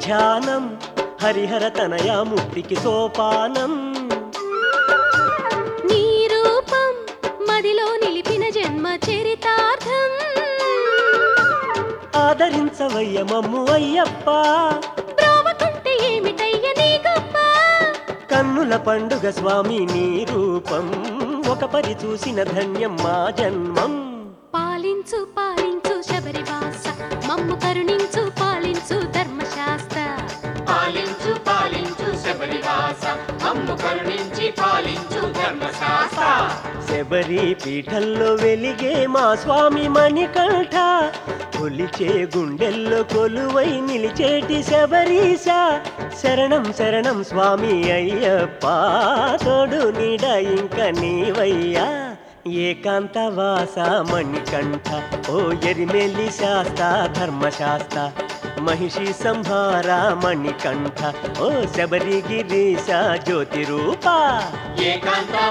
ధ్యానం హరిహర తనయ ముక్తికి సోపానం నీ రూపం మదిలో నిలిపిన జన్మ చరితార్థం ఆదరించవయ్య మమ్ము అయ్యప్ప బ్రోవకుంటే ఏమిటయ్య నీ గొప్ప కన్నుల పండుగ స్వామి నీ రూపం ఒక పరి చూసిన ధన్యం మా జన్మం పాలించు పాలించు శబరివాస మమ్ము కరుణించు పాలించు ధర్మశాస్త్ర పాలించు పాలించు శబరివాస మమ్ము కరుణించి పాలించు ధర్మశాస్త్ర శబరి పీఠంలో వెలిగే మా స్వామి మణికంఠ కొలిచే గుండెల్లో కొలువై నిలిచేటి శబరీశ శరణం శరణం స్వామి అయ్యప్ప తోడు నీడ ఇంక నీవయ్యా ఏకాంతవాస మణికంఠ ఓ ఎరిమెల్లి శాస్త ధర్మశాస్త్ర మహిషి సంహార మణికంఠ ఓ శబరిగిరీశ జ్యోతి రూపా ఏకాంత